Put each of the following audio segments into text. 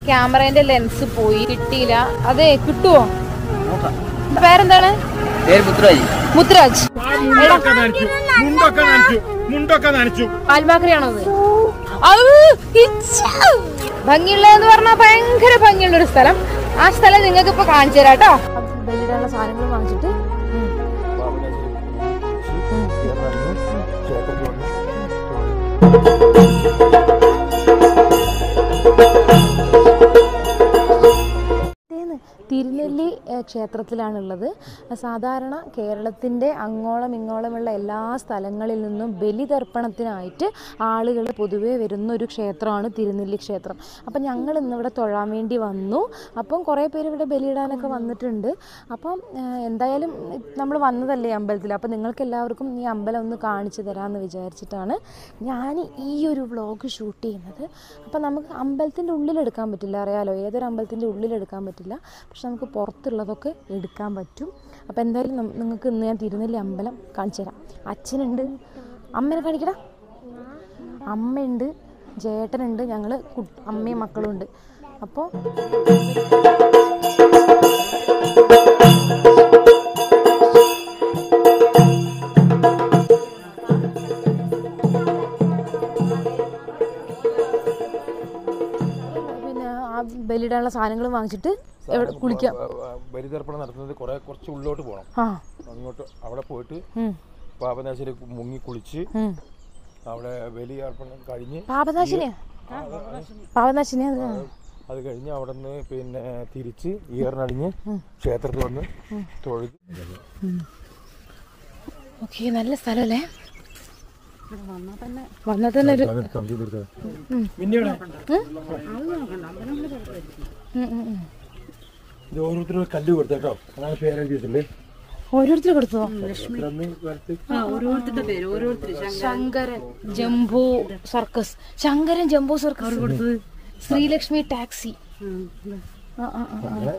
ക്യാമറേന്റെ lens പോയി കിട്ടിയില്ല അതെ കിട്ടുവോ പേരെന്താണ് പേര് പുത്രാജി മുത്തുരാജ് മുണ്ടൊക്കെ നനച്ചു മുണ്ടൊക്കെ നനച്ചു മുണ്ടൊക്കെ നനച്ചു ആൽമാക്രിയാണോ അത് ഔ, ഇച്ഛ. ഭംഗിയുള്ളതെന്ന് പറഞ്ഞാൽ ഭയങ്കര ഭംഗിയുള്ള ഒരു സ്ഥലം ആ സ്ഥലം നിങ്ങൾക്ക് ഇപ്പൊ കാണിച്ചു തരാം കേട്ടോ ബലിയിടാനുള്ള സാധനങ്ങൾ വാങ്ങിച്ചിട്ട് ഉം. ഇതേന്ന് തിരുനെല്ലി ഏഹ്, ക്ഷേത്രത്തിലാണുള്ളത് സാധാരണ കേരളത്തിൻ്റെ അങ്ങോളം ഇങ്ങോളമുള്ള എല്ലാ സ്ഥലങ്ങളിൽ നിന്നും ബലിതർപ്പണത്തിനായിട്ട് ആളുകൾ പൊതുവേ വരുന്ന ഒരു ക്ഷേത്രമാണ് തിരുനെല്ലി ക്ഷേത്രം അപ്പം ഞങ്ങൾ ഇന്നിവിടെ തൊഴാൻ വേണ്ടി വന്നു അപ്പം കുറേ പേര് ഇവിടെ ബലിയിടാനൊക്കെ വന്നിട്ടുണ്ട് അപ്പം ഏഹ്, എന്തായാലും നമ്മൾ വന്നതല്ലേ അമ്പലത്തിൽ അപ്പം നിങ്ങൾക്ക് എല്ലാവർക്കും ഈ അമ്പലം ഒന്ന് കാണിച്ചു തരാമെന്ന് വിചാരിച്ചിട്ടാണ് ഞാൻ ഈ ഒരു വ്ളോഗ് ഷൂട്ട് ചെയ്യുന്നത് അപ്പം നമുക്ക് അമ്പലത്തിൻ്റെ ഉള്ളിലെടുക്കാൻ പറ്റില്ല അറിയാലോ ഏതൊരു അമ്പലത്തിൻ്റെ ഉള്ളിലെടുക്കാൻ പറ്റില്ല പക്ഷെ നമുക്ക് പുറത്തുള്ളതൊക്കെ എടുക്കാൻ പറ്റും അപ്പോൾ എന്തായാലും നം- നിങ്ങൾക്ക് ഇന്ന് ഞാൻ തിരുനെല്ലി അമ്പലം കാണിച്ചു തരാം അച്ഛനുണ്ട് അമ്മേനെ കാണിക്കടാ അമ്മയുണ്ട് ചേട്ടനുണ്ട് ഞങ്ങൾ അമ്മയും മക്കളും ഉണ്ട് അപ്പോൾ പിന്നെ ആ ബലിയിടാനുള്ള സാധനങ്ങൾ വാങ്ങിച്ചിട്ട് എവിടെ കുളിക്കാം ബലിതർപ്പണം നടത്തുന്നത് കുറെ കുറച്ച് ഉള്ളിലോട്ട് പോകണം ആ അങ്ങോട്ട് അവിടെ പോയിട്ട് ഉം, പാപനാശിയിൽ മുങ്ങി കുളിച്ച് ഉം. അവിടെ ബലി അർപ്പണം കഴിഞ്ഞ് പാപനാശിനിയാ പാപനാശിനിയാ അത്? അത് കഴിഞ്ഞ് അവിടെ നിന്ന് പിന്നെ തിരിച്ച് ഈറിനടിഞ്ഞ് ക്ഷേത്രത്തിൽ വന്ന് തൊഴുത് ഓക്കെ നല്ല സ്ഥലമല്ലേ വന്നാൽ തന്നെ ഒരു പിന്നീട് ഉം, ഉം, ഉം. ഇത് ഓരോരുത്തരും ഒരു കല്ല് കൊടുത്തേട്ടോ അതാണ് പേരെഴുതിയിട്ടുണ്ട് ഓരോരുത്തർ കൊടുത്തോ വലത്ത് Shankaran jumbo circus Shankaran jumbo circus കൊടുത്തത് ശ്രീലക്ഷ്മി ടാക്സി ആ, ആ, ആ, ആ.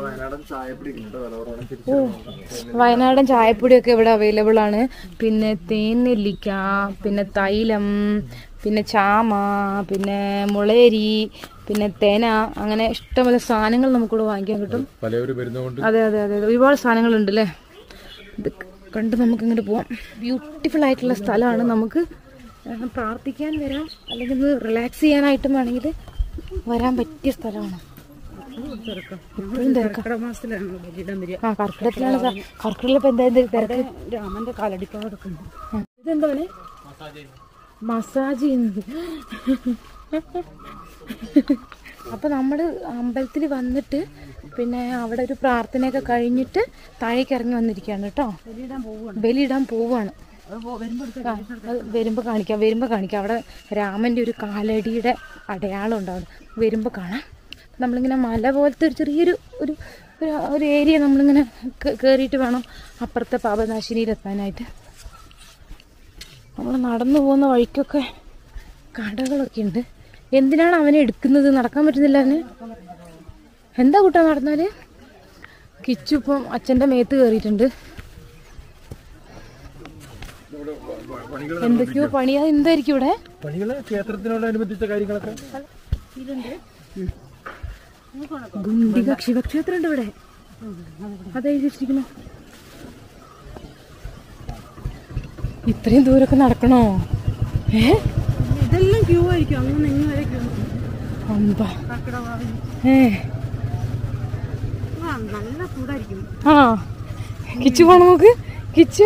ഓ വയനാടൻ ചായപ്പൊടിയൊക്കെ ഇവിടെ അവൈലബിൾ ആണ് പിന്നെ തേൻ നെല്ലിക്ക പിന്നെ തൈലം പിന്നെ ചാമ പിന്നെ മുളയരി പിന്നെ തേന അങ്ങനെ ഇഷ്ടംപോലെ സാധനങ്ങൾ നമുക്കിവിടെ വാങ്ങിക്കാൻ കിട്ടും പലവരും വരുന്നതുകൊണ്ട് അതെ അതെ അതെ അതെ. ഒരുപാട് സാധനങ്ങളുണ്ട് അല്ലേ ഇത് കണ്ട് നമുക്ക് ഇങ്ങോട്ട് പോവാം ബ്യൂട്ടിഫുൾ ആയിട്ടുള്ള സ്ഥലമാണ് നമുക്ക് ഏഹ്, പ്രാർത്ഥിക്കാൻ വരാം അല്ലെങ്കിൽ ഒന്ന് റിലാക്സ് ചെയ്യാനായിട്ടും വേണമെങ്കിൽ വരാൻ പറ്റിയ സ്ഥലമാണ് ഇപ്പോഴും തിരക്കാ. ആ കർക്കിടത്തിലാണ് സ- കർക്കിടത്തിൽ ഇപ്പൊ എന്താ തിരക്ക് രാമന്റെ കാലടിപ്പാടൊക്കെ ഉണ്ട് ഇതെന്താണ് മസാജ് ചെയ്യുന്നത് അപ്പൊ നമ്മള് അമ്പലത്തിൽ വന്നിട്ട് പിന്നെ അവിടെ ഒരു പ്രാർത്ഥനയൊക്കെ കഴിഞ്ഞിട്ട് താഴേക്ക് ഇറങ്ങി വന്നിരിക്കുകയാണ് കേട്ടോ ബലിയിടാൻ പോവാണ് ആ, അത് വരുമ്പോ കാണിക്കാം വരുമ്പോ കാണിക്കാം അവിടെ രാമന്റെ ഒരു കാലടിയുടെ അടയാളം ഉണ്ട് അവിടെ വരുമ്പോ കാണാം നമ്മളിങ്ങനെ മല പോലത്തെ ഒരു ചെറിയൊരു ഒരു ഒരു- ഒരു ഏരിയ നമ്മളിങ്ങനെ കയറിയിട്ട് വേണം അപ്പുറത്തെ പാപനാശിനിയിലെത്താനായിട്ട് നമ്മൾ നടന്നു പോകുന്ന വഴിക്കൊക്കെ കടകളൊക്കെ ഉണ്ട് എന്തിനാണ് അവനെ എടുക്കുന്നത് നടക്കാൻ പറ്റുന്നില്ല അവന് എന്താ കൂട്ടാ നടന്നാല് കിച്ചു ഇപ്പം അച്ഛൻ്റെ മേത്ത് കയറിയിട്ടുണ്ട് എന്തൊക്കെയോ പണിയാ എന്തായിരിക്കും ഇവിടെ പണികള് ക്ഷേത്രത്തിനോടനുബന്ധിച്ച കാര്യങ്ങളൊക്കെ ഗുണ്ടിക ശിവക്ഷേത്രം ഉണ്ട് ഇവിടെ അതെഴുതി വെച്ചിരിക്കുന്നു ഇത്രയും ദൂരമൊക്കെ നടക്കണോ ഏ ഇതെല്ലാം ക്യൂ ആയിരിക്കും അങ്ങനെ ഇങ്ങ് വരെ ക്യൂ അമ്പാ കർക്കിടവാവിന് ഏ ആ നല്ല ചൂടായിരിക്കും ആ കിച്ചു പോണ നോക്ക് കിച്ചു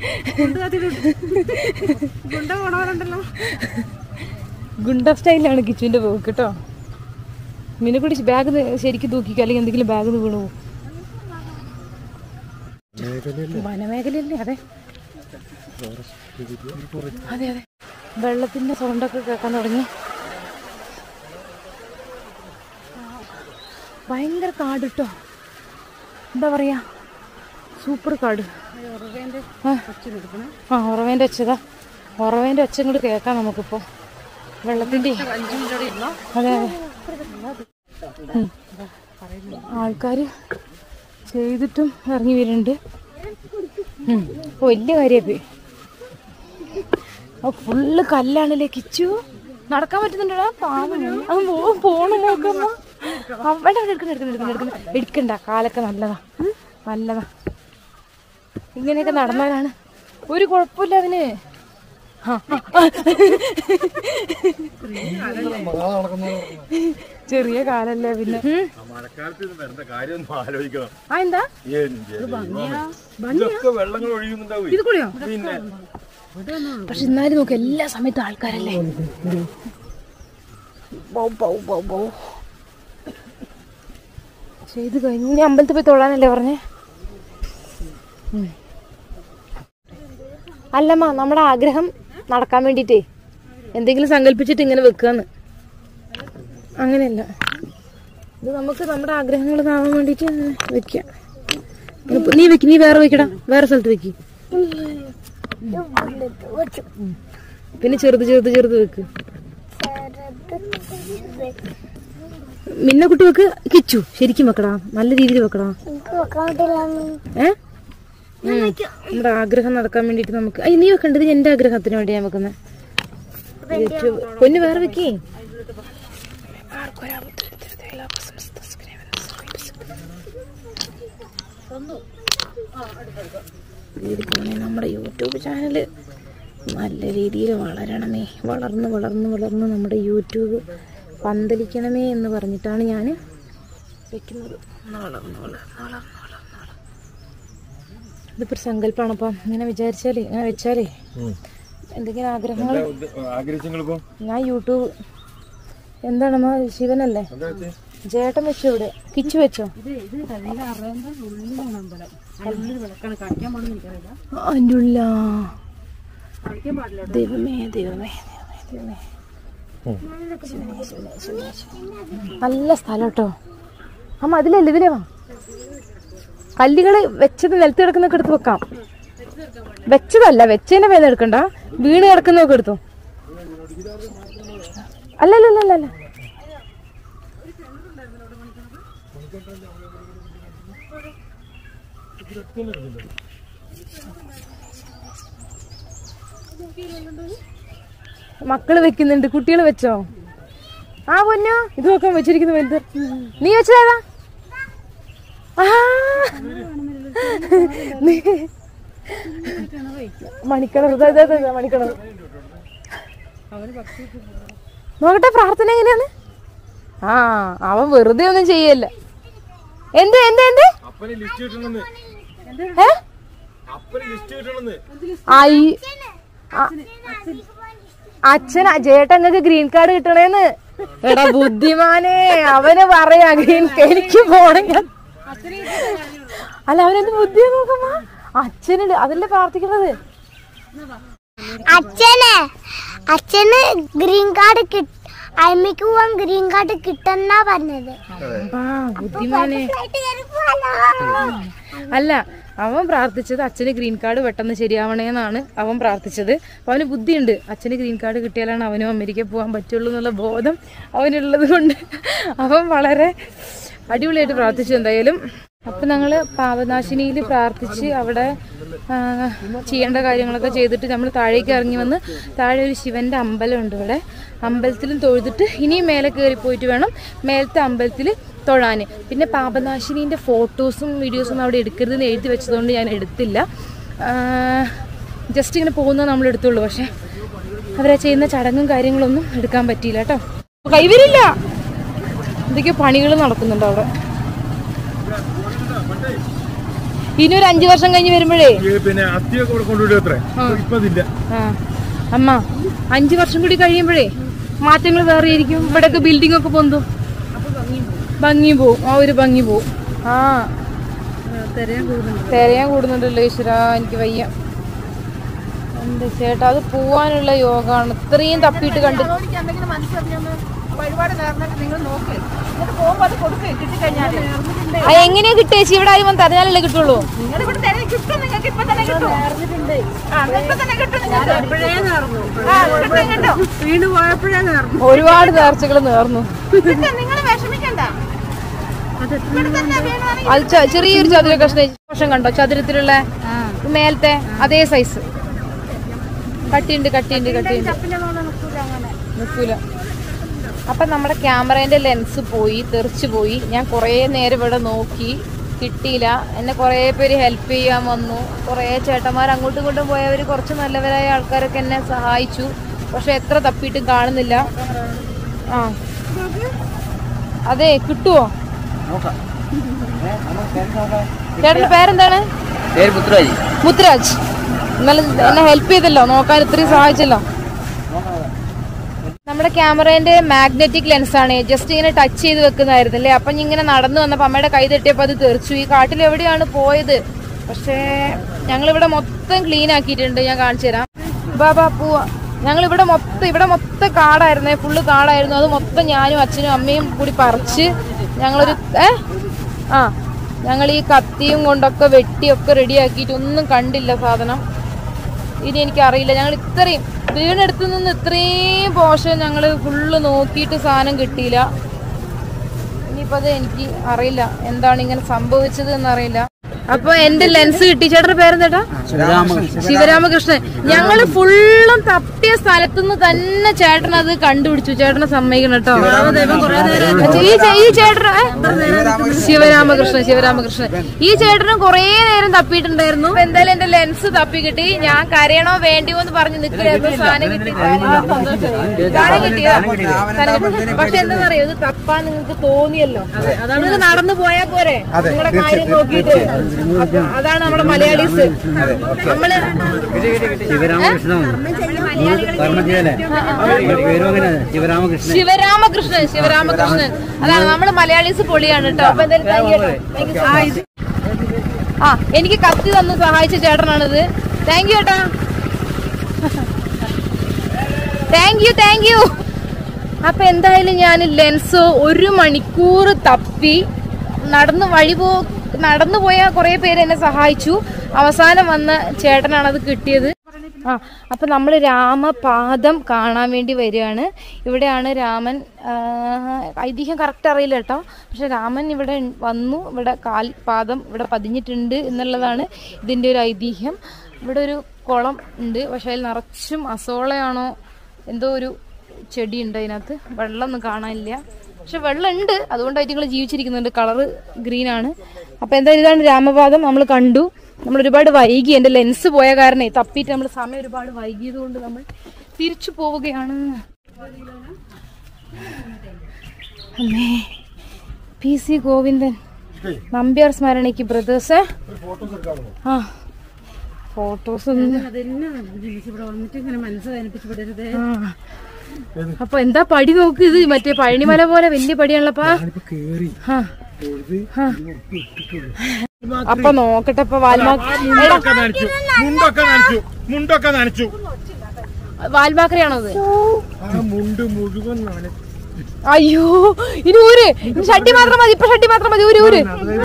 ഗുണ്ട പോണവരുണ്ടല്ലോ ഗുണ്ട സ്റ്റൈലാണ് കിച്ചുവിന്റെ പോക്ക് കേട്ടോ മിനെ കൂടി ബാഗ് ശരിക്കും തൂക്കിക്കോ അല്ലെങ്കിൽ എന്തെങ്കിലും ബാഗ് വീണു പോകും വനമേഖലയല്ലേ അതെ അതെ അതെ വെള്ളത്തിന്റെ സൗണ്ടൊക്കെ കേൾക്കാൻ തുടങ്ങി ഭയങ്കര കാട് കേട്ടോ എന്താ പറയാ സൂപ്പർ കാട് ആ. ആ ഉറവേൻ്റെ ഒച്ചതാ ഉറവേൻ്റെ ഒച്ച ഇങ്ങോട്ട് കേൾക്കാം നമുക്കിപ്പോൾ വെള്ളത്തിൻ്റെ അതെ അതെ ആൾക്കാർ ചെയ്തിട്ടും ഇറങ്ങി വരുന്നുണ്ട് ഉം. ഓ വലിയ കാര്യമായി ഓ ഫുള്ള് കല്ലാണല്ലേ കിച്ചു നടക്കാൻ പറ്റുന്നുണ്ടടാ പാവം അത് പോ- പോണം നോക്കമ്മ ആ, വേണ്ട വേണ്ട എടുക്കണ്ട എടുക്കണ്ട എടുക്കണ്ട എടുക്കണ്ട എടുക്കണ്ട കാലൊക്കെ നല്ലതാ നല്ലതാ ഇങ്ങനെയൊക്കെ നടന്നാലാണ് ഒരു കുഴപ്പമില്ല അവന് ആ, ആ. ചെറിയ കാലല്ലേ പിന്നെ ഉം. മഴക്കാലത്ത് ഇത് വരേണ്ട കാര്യം ഒന്ന് ആലോചിക്കണം ആ എന്താ ഇതൊക്കെ വെള്ളങ്ങൾ ഒഴിയുന്നുണ്ടാവും ഇത് കൂടിയോ പിന്നെ പക്ഷെ എന്നാലും നോക്ക് എല്ലാ സമയത്തും ആൾക്കാരല്ലേ ബൗ, ബൗ, ബൗ, ബൗ. ചെയ്ത് കഴിഞ്ഞു ഇനി അമ്പലത്തിൽ പോയി തൊഴാനല്ലേ പറഞ്ഞേ ഉം. അല്ലമ്മ നമ്മുടെ ആഗ്രഹം നടക്കാൻ വേണ്ടിട്ടേ എന്തെങ്കിലും സങ്കല്പിച്ചിട്ട് ഇങ്ങനെ വെക്കാന്ന് അങ്ങനെയല്ല ഇത് നമുക്ക് നമ്മുടെ ആഗ്രഹങ്ങൾ താവാൻ വേണ്ടിട്ട് വെക്കാം ഇപ്പൊ നീ വെക്ക് നീ വേറെ വെക്കടാ വേറെ സ്ഥലത്ത് വെക്ക് പിന്നെ ചെറുത് ചെറുത് ചെറുത് വെക്ക് മിന്ന കുട്ടി വെക്ക് കിച്ചു ശരിക്കും വെക്കടാ നല്ല രീതിയിൽ വെക്കടാ ഏ ഉം. നമ്മുടെ ആഗ്രഹം നടക്കാൻ വേണ്ടിട്ട് നമുക്ക് അയ്യ നീ വെക്കണ്ടത് എന്റെ ആഗ്രഹത്തിന് വേണ്ടി ഞാൻ വെക്കുന്നത് പൊന്നു വേറെ വെക്കേ നമ്മുടെ യൂട്യൂബ് ചാനൽ നല്ല രീതിയിൽ വളരണമേ വളർന്ന് വളർന്ന് വളർന്ന് നമ്മുടെ യൂട്യൂബ് പന്തലിക്കണമേ എന്ന് പറഞ്ഞിട്ടാണ് ഞാൻ വെക്കുന്നത് വളർന്ന് വളർന്ന് വളർന്ന് വളർന്ന് വളർന്ന് ഇതിപ്പോൾ ഒരു സങ്കല്പമാണ് അപ്പം ഇങ്ങനെ വിചാരിച്ചാലേ ഇങ്ങനെ വെച്ചാലേ എന്തെങ്കിലും ആഗ്രഹങ്ങൾ ആഗ്രഹിച്ചെങ്ങളിപ്പോ ഞാൻ യൂട്യൂബ് എന്താണമ്മ ശിവനല്ലേ എന്താ വെച്ചേ ചേട്ടൻ വെച്ചു ഇവിടെ കിച്ചു വെച്ചോ ഇത് ഇത് കല്ലിൽ അറിയുമ്പോൾ ഉള്ളിലാണ് അമ്പലം ഉള്ളിൽ വിളക്കാണ് കളിക്കാൻ പാടുന്ന എനിക്കറിയില്ല അതിൻ്റെ ഉള്ള കളിക്കാൻ പാടില്ല ദൈവമേ ദൈവമേ ദൈവമേ ദൈവമേ ശിവനേ, ശിവനേ, ശിവനേ, ശിവനേ. നല്ല സ്ഥലം കേട്ടോ അമ്മ അതിലല്ലേ ഇതിലേ വാ കല്ലുകൾ വെച്ചത് നിലത്ത് കിടക്കുന്നൊക്കെ എടുത്ത് വെക്കാം വെച്ചതല്ല വെച്ചതിന്റെ പേര് എടുക്കണ്ട വീണ് കിടക്കുന്നൊക്കെ എടുത്തു അല്ല അല്ല അല്ല അല്ല മക്കള് വെക്കുന്നുണ്ട് കുട്ടികൾ വെച്ചോ ആ പൊന്നോ ഇത് നോക്കാൻ വെച്ചിരിക്കുന്നു വലുത് നീ വെച്ചതേതാ ആ. നീ- മണിക്കിണർ ഇതാ, ഇതാ, ഇതാ, ഇതാ, മണിക്കിണർ നോക്കട്ടെ പ്രാർത്ഥന എങ്ങനെയാണ് ആ അവൻ വെറുതെ ഒന്നും ചെയ്യല്ല എന്ത് എന്ത് എന്ത് അപ്പന് ലിസ്റ്റ് കിട്ടണമെന്ന് ഏ അപ്പന് ലിസ്റ്റ് കിട്ടണമെന്ന് ആയി ആ- അച്ഛൻ ചേട്ടങ്ങൾക്ക് ഗ്രീൻ കാർഡ് കിട്ടണേന്ന് എടാ ബുദ്ധിമാനെ അവന് പറയാ ഗ്രീൻ എനിക്ക് പോണെങ്കിൽ അല്ല അവനെന്ത് ബുദ്ധിയാ നോക്കുമ്പോ അച്ഛനുണ്ട് അതല്ലേ പ്രാർത്ഥിക്കണത് അച്ഛന് അച്ഛന് ഗ്രീൻ കാർഡ് കിട്ട അമ്മയ്ക്ക് പോവാൻ ഗ്രീൻ കാർഡ് കിട്ടെന്നാ പറഞ്ഞത് ആ ബുദ്ധിമാനെ അല്ല അവൻ പ്രാർത്ഥിച്ചത് അച്ഛന് ഗ്രീൻ കാർഡ് പെട്ടെന്ന് ശരിയാവണേന്നാണ് അവൻ പ്രാർത്ഥിച്ചത് അപ്പൊ അവന് ബുദ്ധിയുണ്ട് അച്ഛന് ഗ്രീൻ കാർഡ് കിട്ടിയാലാണ് അവനും അമേരിക്ക പോകാൻ പറ്റുള്ളൂ എന്നുള്ള ബോധം അവനുള്ളത് കൊണ്ട് അവൻ വളരെ അടിപൊളിയായിട്ട് പ്രാർത്ഥിച്ചു എന്തായാലും അപ്പം ഞങ്ങൾ പാവനാശിനിയിൽ പ്രാർത്ഥിച്ച് അവിടെ ആ, ചെയ്യേണ്ട കാര്യങ്ങളൊക്കെ ചെയ്തിട്ട് നമ്മൾ താഴേക്ക് ഇറങ്ങി വന്ന് താഴെ ഒരു ശിവൻ്റെ അമ്പലമുണ്ട് ഇവിടെ അമ്പലത്തിലും തൊഴുതിട്ട് ഇനിയും മേലെ കയറി പോയിട്ട് വേണം മേലത്തെ അമ്പലത്തിൽ തൊഴാൻ പിന്നെ പാപനാശിനീൻ്റെ ഫോട്ടോസും വീഡിയോസും അവിടെ എടുക്കരുതെന്ന് എഴുതി വെച്ചതുകൊണ്ട് ഞാൻ എടുത്തില്ല ജസ്റ്റ് ഇങ്ങനെ പോകുന്നത് നമ്മൾ എടുത്തുള്ളൂ പക്ഷേ അവരെ ചെയ്യുന്ന ചടങ്ങും കാര്യങ്ങളൊന്നും എടുക്കാൻ പറ്റിയില്ല കേട്ടോ കൈവരില്ല എന്തൊക്കെയോ പണികൾ നടക്കുന്നുണ്ട് അവിടെ ഇനി ഒരു അഞ്ചു വർഷം കഴിഞ്ഞ് വരുമ്പോഴേ ഈ പിന്നെ അത്തിയൊക്കെ ഇവിടെ കൊണ്ടുവിടും അത്രേ ഇപ്പൊ അതില്ല ആ അമ്മ അഞ്ചു വർഷം കൂടി കഴിയുമ്പോഴേ മാറ്റങ്ങൾ വേറെ ആയിരിക്കും ഇവിടെയൊക്കെ ബിൽഡിംഗ് ഒക്കെ പൊന്തും ഭംഗി പോവും ആ ഒരു ഭംഗി പോവും ആ തിരയാൻ കൂടുന്നുണ്ട് തിരയാൻ കൂടുന്നുണ്ടല്ലോ ഈശ്വര എനിക്ക് വയ്യ എന്റെ ചേട്ടാ അത് പോവാനുള്ള യോഗമാണ് ഇത്രയും തപ്പിയിട്ട് കണ്ട് ആ എങ്ങനെയാ കിട്ടേച്ചി ഇവിടെ ആരും തെരഞ്ഞാലല്ലേ കിട്ടുള്ളൂ എപ്പോഴേ നേർന്നു വീണ് പോയപ്പോഴേ നേർന്നു ഒരുപാട് നേർച്ചകൾ നേർന്നു അത് ചെ- ചെറിയൊരു ചതുര കഷ്ണം കഷ്ണം കണ്ടോ ചതുരത്തിലുള്ള മേലത്തെ അതേ സൈസ് കട്ടിയുണ്ട് കട്ടിയുണ്ട് കട്ടിയുണ്ട് നിക്കൂല അപ്പം നമ്മുടെ ക്യാമറേൻ്റെ ലെൻസ് പോയി തെറിച്ച് പോയി ഞാൻ കുറേ നേരം ഇവിടെ നോക്കി കിട്ടിയില്ല എന്നെ കുറേ പേര് ഹെൽപ്പ് ചെയ്യാൻ വന്നു കുറേ ചേട്ടന്മാർ അങ്ങോട്ടും ഇങ്ങോട്ടും പോയവർ കുറച്ച് നല്ലവരായ ആൾക്കാരൊക്കെ എന്നെ സഹായിച്ചു പക്ഷെ എത്ര തപ്പിയിട്ടും കാണുന്നില്ല ആ അതെ കിട്ടുവോ ചേട്ടൻ്റെ പേരെന്താണ് പേര് പുത്രാജി മുത്തുരാജ് ഇന്നലെ എന്നെ ഹെൽപ്പ് ചെയ്തല്ലോ നോക്കാൻ ഇത്രയും സഹായിച്ചല്ലോ നമ്മുടെ ക്യാമറേന്റെ മാഗ്നറ്റിക് ലെൻസ് ആണ് ജസ്റ്റ് ഇങ്ങനെ ടച്ച് ചെയ്ത് വെക്കുന്നതായിരുന്നില്ലേ അപ്പൊ ഞാൻ ഇങ്ങനെ നടന്നു വന്നപ്പോ അമ്മയുടെ കൈ തട്ടിയപ്പോ അത് തെറിച്ചു ഈ കാട്ടിൽ എവിടെയാണ് പോയത് പക്ഷേ ഞങ്ങൾ ഇവിടെ മൊത്തം ക്ലീൻ ആക്കിയിട്ടുണ്ട് ഞാൻ കാണിച്ചു തരാം ബാ ബാ പോവാ ഞങ്ങൾ ഇവിടെ മൊത്തം ഇവിടെ മൊത്തം കാടായിരുന്നേ ഫുള്ള് കാടായിരുന്നു അത് മൊത്തം ഞാനും അച്ഛനും അമ്മയും കൂടി പറിച്ച് ഞങ്ങളൊരു ഏ ആ ഞങ്ങൾ ഈ കത്തിയും കൊണ്ടൊക്കെ വെട്ടിയൊക്കെ റെഡിയാക്കിയിട്ട് ഒന്നും കണ്ടില്ല സാധനം ഇനി എനിക്കറിയില്ല ഞങ്ങൾ ഇത്രയും വീണെടുത്ത് നിന്ന് ഇത്രയും പോഷൻ ഞങ്ങൾ ഫുള്ള് നോക്കിയിട്ട് സാധനം കിട്ടിയില്ല ഇനിയിപ്പോൾ അത് എനിക്ക് അറിയില്ല എന്താണ് ഇങ്ങനെ സംഭവിച്ചത് എന്നറിയില്ല അപ്പൊ എന്റെ ലെൻസ് കിട്ടി ചേട്ടന്റെ പേരെന്താ ശിവരാമകൃഷ്ണൻ ഞങ്ങള് ഫുള്ളും തപ്പിയ സ്ഥലത്തുനിന്ന് തന്നെ ചേട്ടൻ അത് കണ്ടുപിടിച്ചു ചേട്ടനെ സമ്മതിക്കണം കേട്ടോ ഈ ചേ- ഈ ചേട്ടൻ ഏ? ശിവരാമകൃഷ്ണൻ ശിവരാമകൃഷ്ണൻ ഈ ചേട്ടനും കുറേ നേരം തപ്പിയിട്ടുണ്ടായിരുന്നു അപ്പൊ എന്തായാലും എന്റെ ലെൻസ് തപ്പി കിട്ടി ഞാൻ കരയണോ വേണ്ടിയോ എന്ന് പറഞ്ഞ് നിൽക്കുകയായിരുന്നു സാധനം കിട്ടി സാധനം കിട്ടിയോ സാധനം കിട്ടി. പക്ഷെ എന്താണെന്നറിയോ ഇത് തപ്പാൻ നിങ്ങൾക്ക് തോന്നിയല്ലോ നിങ്ങൾക്ക് നടന്നു പോയാ പോരെ നിങ്ങളുടെ കാര്യം നോക്കിയിട്ട് അപ്പൊ അതാണ് നമ്മുടെ മലയാളീസ് നമ്മള് ശിവരാമകൃഷ്ണൻ പറഞ്ഞല്ലേ പേരും അങ്ങനെ ശിവരാമകൃഷ്ണൻ ശിവരാമകൃഷ്ണൻ ശിവരാമകൃഷ്ണൻ അതാണ് നമ്മള് മലയാളീസ് പൊളിയാണ് കേട്ടോ അപ്പൊ എന്തായാലും thank you കേട്ടോ. Thank you so much. ആ എനിക്ക് കത്തി തന്ന് സഹായിച്ച ചേട്ടനാണിത് താങ്ക് യു ചേട്ടാ താങ്ക് യു താങ്ക് യു അപ്പൊ എന്തായാലും ഞാൻ ലെൻസ് ഒരു മണിക്കൂർ തപ്പി നടന്ന് വഴി പോ നടന്നു പോയ കുറേ പേര് എന്നെ സഹായിച്ചു അവസാനം വന്ന ചേട്ടനാണ് അത് കിട്ടിയത് ആ അപ്പം നമ്മൾ രാമപാദം കാണാൻ വേണ്ടി വരികയാണ് ഇവിടെയാണ് രാമൻ ആ, ഐതിഹ്യം കറക്റ്റ് അറിയില്ല കേട്ടോ പക്ഷെ രാമൻ ഇവിടെ വന്നു ഇവിടെ കാൽ പാദം ഇവിടെ പതിഞ്ഞിട്ടുണ്ട് എന്നുള്ളതാണ് ഇതിൻ്റെ ഒരു ഐതിഹ്യം ഇവിടെ ഒരു കുളം ഉണ്ട് പക്ഷെ അതിൽ നിറച്ചും അസോളയാണോ എന്തോ ഒരു ചെടി ഉണ്ട് അതിനകത്ത് വെള്ളമൊന്നും കാണാനില്ല പക്ഷെ വെള്ളം ഉണ്ട് അതുകൊണ്ടായിട്ട് നിങ്ങൾ ജീവിച്ചിരിക്കുന്നുണ്ട് കളറ് ഗ്രീൻ ആണ് അപ്പോൾ എന്തായാലും ഇതാണ് രാമപാദം നമ്മൾ കണ്ടു നമ്മൾ ഒരുപാട് വൈകി എൻ്റെ ലെൻസ് പോയ കാരണേ തപ്പിയിട്ട് നമ്മൾ സമയം ഒരുപാട് വൈകിയത് കൊണ്ട് നമ്മൾ തിരിച്ചു പോവുകയാണ് അമ്മേ പി സി ഗോവിന്ദൻ നമ്പ്യാർ സ്മരണയ്ക്ക് ബ്രദേഴ്സ് ആ ഫോട്ടോസ് ഒന്നും അതെന്നെ ഇവിടെ വന്നിട്ട് ഇങ്ങനെ മനസ്സ് വേദനിപ്പിച്ച് വിടരുത് ആ. അപ്പൊ എന്താ പടി നോക്ക് ഇത് മറ്റേ പഴനിമല പോലെ വലിയ പടിയാണല്ലപ്പാ ആ. ആ. അപ്പൊ നോക്കട്ടെ ഇപ്പൊ വാൽമാക്രി മുണ്ടൊക്കെ നനച്ചു മുണ്ടൊക്കെ നനച്ചു മുണ്ടൊക്കെ നനച്ചു വാൽമാക്രിയാണോ അത് ആ മുണ്ട് മുഴുവൻ നനച്ചു അയ്യോ ഇനി ഊര് ഇനി ഷട്ടി മാത്രം മതി ഇപ്പൊ ഷട്ടി മാത്രം മതി ഊര് ഊര്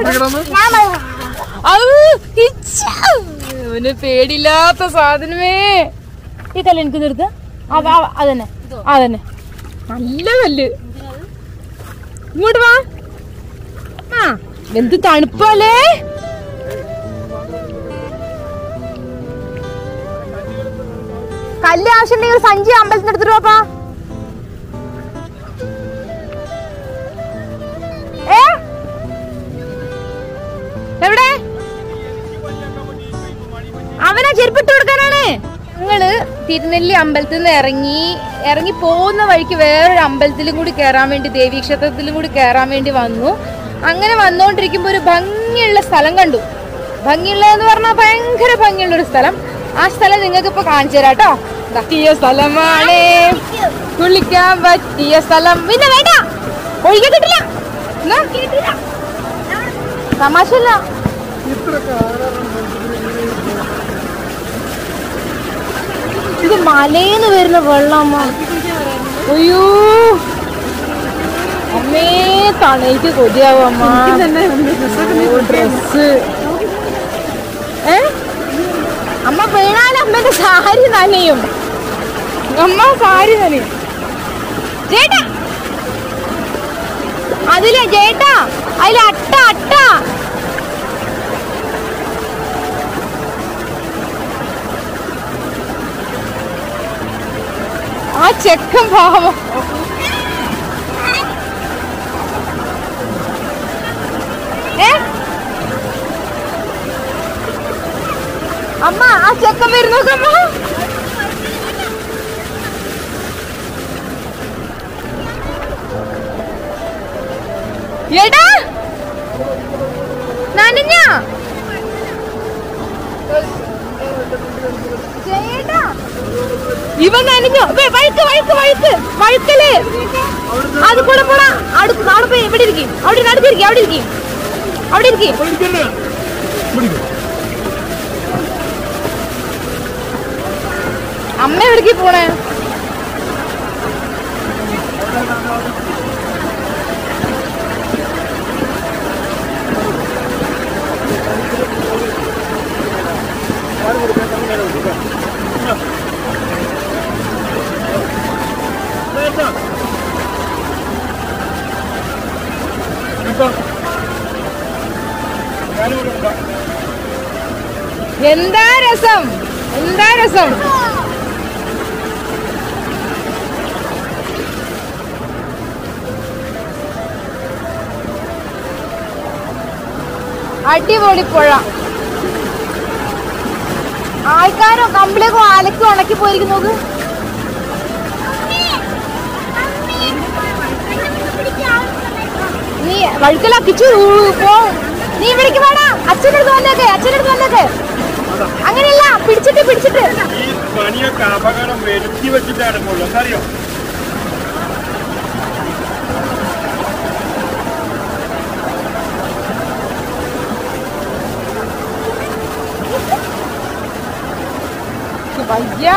ഔ, ഇച്ഛ. ഇവന് പേടിയില്ലാത്ത സാധനമേ ഈ കല്ല് എനിക്ക് നിർത്ത അതന്നെ അതന്നെ നല്ല കല്ല് ഇങ്ങോട്ട് വാ ആ എന്ത് തണുപ്പല്ലേ കല്ല് ആവശ്യമുണ്ടെങ്കിൽ ഒരു സഞ്ചി അമ്പലത്തിന് എടുത്തിട്ട് വാപ്പാ ഏ എവിടെ അവനെ ചെരുപ്പിട്ട് കൊടുക്കാനാണ് ഞങ്ങള് തിരുനെല്ലി അമ്പലത്തിൽ നിന്ന് ഇറങ്ങി ഇറങ്ങി പോകുന്ന വഴിക്ക് വേറൊരു അമ്പലത്തിലും കൂടി കയറാൻ വേണ്ടി ദേവീക്ഷേത്രത്തിലും കൂടി കയറാൻ വേണ്ടി വന്നു അങ്ങനെ വന്നുകൊണ്ടിരിക്കുമ്പോൾ ഒരു ഭംഗിയുള്ള സ്ഥലം കണ്ടു ഭംഗിയുള്ളതെന്ന് പറഞ്ഞാൽ ഭയങ്കര ഭംഗിയുള്ള ഒരു സ്ഥലം ആ സ്ഥലം നിങ്ങൾക്ക് ഇപ്പൊ കാണിച്ചു തരാം കേട്ടോ പറ്റിയ സ്ഥലമാണ് കുളിക്കാൻ പറ്റിയ സ്ഥലം പിന്നെ വേണ്ട ഒഴിക്കാൻ കിട്ടില്ല എന്നാ? തമാശല്ല ഇത് മലയിന്ന് വരുന്ന വെള്ളം അയ്യോ അമ്മേ തണയ്ക്ക് കൊതിയാവും അമ്മ ഡ്രസ് ഏ അമ്മ വീണാൽ അമ്മന്റെ സാരി നനയും അമ്മ സാരി നനയും ചേട്ടാ അതിലെ ചേട്ടാ അതിലെ അട്ട അട്ട ആ ചെക്കൻ പാവം അമ്മ ആ ചെക്കൻ വരുന്നു നോക്കമ്മ എടാ നനഞ്ഞ ചേട്ടാ ഇവൻ നനഞ്ഞു വേ, വഴുക്ക് വഴുക്ക് വഴുക്ക് വഴുക്കല് അത് കൂടെ പോടാ അവിടെ അവിടെ പോയി ഇവിടെ ഇരിക്കും അവിടെ ഇരി, അടുത്തിരിക്കും അവിടെ ഇരിക്കും അവിടെ ഇരിക്കും അമ്മ എവിടേക്ക് പോണേ എന്താ രസം എന്താ രസം അടിപൊളി പുഴ ആൾക്കാരോ കമ്പിളിയൊക്കെ അലക്കി ഉണക്കി പോയിരിക്കും നോക്ക് നീ വഴുക്കലാക്കിച്ചു പോ നീ ഇവിടേക്ക് വേണ അച്ഛൻ്റെ അടുത്ത് വന്നേക്ക് അച്ഛൻ്റെ അടുത്ത് വന്നേക്ക് അങ്ങനെയല്ല പിടിച്ചിട്ട് പിടിച്ചിട്ട് ഈ പണിയൊക്കെ അപകടം വരുത്തി വെച്ചിട്ടാണ് അറിയോ വയ്യ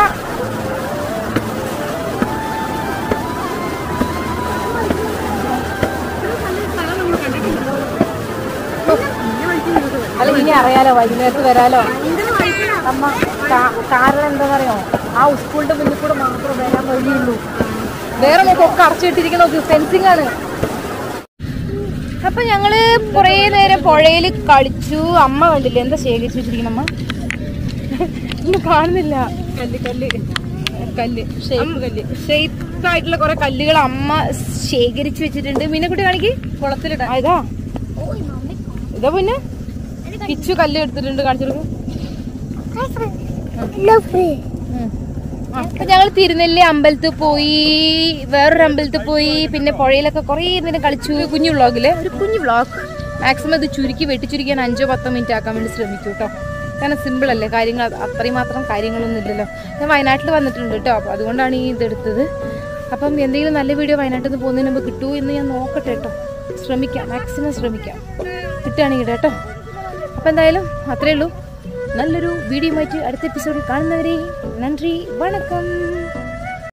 അല്ല ഇനി അറിയാലോ വൈകുന്നേരത്ത് വരാലോ അമ്മ കാ- കാരണം എന്താണെന്നറിയോ ആ സ്കൂളിന്റെ മുന്നിൽ കൂടെ മാത്രം വരാൻ വഴിയുള്ളൂ വേറെ നോക്കൊക്കെ അടച്ചിട്ടിരിക്കുന്ന നോക്ക് ഫെൻസിങ് ആണ് അപ്പൊ ഞങ്ങള് കുറേ നേരം പുഴയിൽ കളിച്ചു അമ്മ കണ്ടില്ലേ എന്താ ശേഖരിച്ചു വെച്ചിരിക്കണം അമ്മ ഒന്നും കാണുന്നില്ല കല്ല് കല്ല് കല്ല് ഷേപ്പ് കല്ല് ഷേപ്പ് ആയിട്ടുള്ള കുറെ കല്ലുകൾ അമ്മ ശേഖരിച്ചു വെച്ചിട്ടുണ്ട് മീനെക്കുട്ടി കാണിക്ക് കുളത്തിലിടാൻ ആ, ഇതാ ഇതാ പിന്നെ കിച്ചു കല്ല് എടുത്തിട്ടുണ്ട് കാണിച്ചു കൊടുക്കും അപ്പൊ ഞങ്ങൾ തിരുനെല്ലി അമ്പലത്തിൽ പോയി വേറൊരു അമ്പലത്തിൽ പോയി പിന്നെ പുഴയിലൊക്കെ കുറേ നേരം കളിച്ചു കുഞ്ഞു വ്ളോഗില് ഒരു കുഞ്ഞു വ്ളോഗ് മാക്സിമം ഇത് ചുരുക്കി വെട്ടിച്ചുരുക്കാൻ അഞ്ചോ പത്തോ മിനിറ്റ് ആക്കാൻ വേണ്ടി ശ്രമിച്ചു കേട്ടോ കാരണം സിമ്പിൾ അല്ലേ കാര്യങ്ങൾ അത് അത്രയും മാത്രം കാര്യങ്ങളൊന്നും ഇല്ലല്ലോ ഞാൻ വയനാട്ടിൽ വന്നിട്ടുണ്ട് കേട്ടോ അപ്പോൾ അതുകൊണ്ടാണ് ഈ ഇതെടുത്തത് അപ്പം എന്തെങ്കിലും നല്ല വീഡിയോ വയനാട്ടിൽ നിന്ന് പോകുന്നതിന് മുമ്പ് കിട്ടുമോ എന്ന് ഞാൻ നോക്കട്ടെ കേട്ടോ ശ്രമിക്കാം മാക്സിമം ശ്രമിക്കാം കിട്ടുകയാണെങ്കിൽ കേട്ടോ അപ്പം എന്തായാലും അത്രേ ഉള്ളൂ നല്ലൊരു വീഡിയോ ആയിട്ട് അടുത്ത എപ്പിസോഡിൽ കാണുന്നവരെ നന്ദി വണക്കം